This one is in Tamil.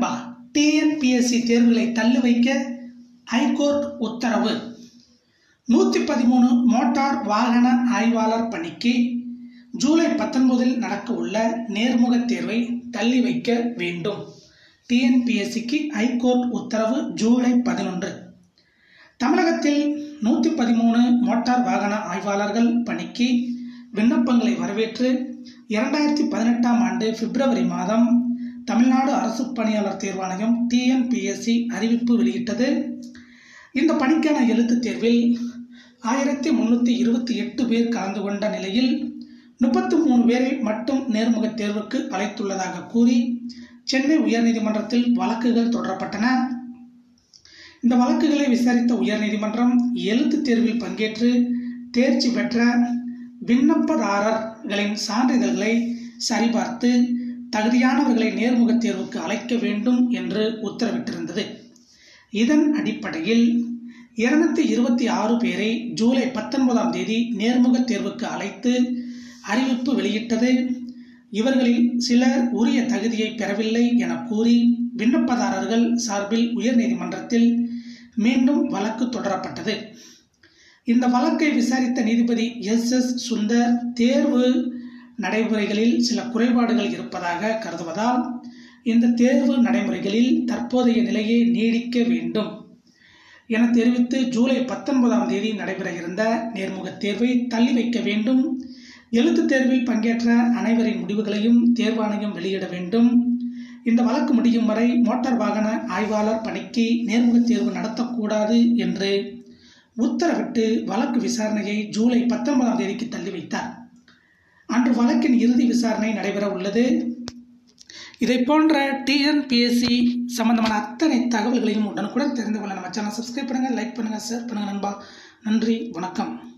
நண்பா டிஎன்பிஎஸ்சி தேர்வுகளை தள்ளி வைக்க ஹைகோர்ட் உத்தரவு நூற்றி பதிமூணு மோட்டார் வாகன ஆய்வாளர் பணிக்கு ஜூலை பத்தொன்பதில் நடக்க உள்ள நேர்முக தேர்வை தள்ளி வைக்க வேண்டும் டிஎன்பிஎஸ்சிக்கு ஹைகோர்ட் உத்தரவு ஜூலை பதினொன்று தமிழகத்தில் நூற்றி பதிமூணு மோட்டார் வாகன ஆய்வாளர்கள் பணிக்கு விண்ணப்பங்களை வரவேற்று இரண்டாயிரத்தி பதினெட்டாம் ஆண்டு பிப்ரவரி மாதம் தமிழ்நாடு அரசு பணியாளர் தேர்வாணையம் டிஎன்பிஎஸ்சி அறிவிப்பு வெளியிட்டது இந்த பணிக்கான எழுத்துத் தேர்வில் ஆயிரத்தி முன்னூற்றி இருபத்தி எட்டு பேர் கலந்து கொண்ட நிலையில் முப்பத்து மூணு பேரை மட்டும் நேர்முக தேர்வுக்கு அழைத்துள்ளதாக கூறி சென்னை உயர்நீதிமன்றத்தில் வழக்குகள் தொடரப்பட்டன இந்த வழக்குகளை விசாரித்த உயர்நீதிமன்றம் எழுத்துத் தேர்வில் பங்கேற்று தேர்ச்சி பெற்ற விண்ணப்பதாரர்களின் சான்றிதழ்களை சரிபார்த்து தகுதியானவர்களை நேர்முக தேர்வுக்கு அழைக்க வேண்டும் என்று உத்தரவிட்டிருந்தது இதன் அடிப்படையில் இருநூத்தி இருபத்தி ஆறு பேரை ஜூலை பத்தொன்பதாம் தேதி நேர்முக தேர்வுக்கு அழைத்து அறிவிப்பு வெளியிட்டது இவர்களில் சிலர் உரிய தகுதியை பெறவில்லை என கூறி விண்ணப்பதாரர்கள் சார்பில் உயர்நீதிமன்றத்தில் மீண்டும் வழக்கு தொடரப்பட்டது இந்த வழக்கை விசாரித்த நீதிபதி எஸ் எஸ் சுந்தர் தேர்வு நடைமுறைகளில் சில குறைபாடுகள் இருப்பதாக கருதுவதால் இந்த தேர்வு நடைமுறைகளில் தற்போதைய நிலையை நீடிக்க வேண்டும் என தெரிவித்து ஜூலை பத்தொன்பதாம் தேதி நடைபெற இருந்த நேர்முக தேர்வை தள்ளி வைக்க வேண்டும் எழுத்துத் தேர்வில் பங்கேற்ற அனைவரின் முடிவுகளையும் தேர்வாணையம் வெளியிட வேண்டும் இந்த வழக்கு முடியும் வரை மோட்டார் வாகன ஆய்வாளர் பணிக்கு நேர்முக தேர்வு நடத்தக்கூடாது என்று உத்தரவிட்டு வழக்கு விசாரணையை ஜூலை பத்தொன்பதாம் தேதிக்கு தள்ளி வைத்தார் அன்று வழக்கின் இறுதி விசாரணை நடைபெற உள்ளது இதை போன்ற டிஎன்பிஎஸ்சி சம்பந்தமான அத்தனை தகவல்களையும் உடனுக்குடன் தெரிந்து கொள்ள நம்ம சேனல் சப்ஸ்கிரைப் பண்ணுங்கள் லைக் பண்ணுங்கள் ஷேர் பண்ணுங்கள் நண்பா நன்றி வணக்கம்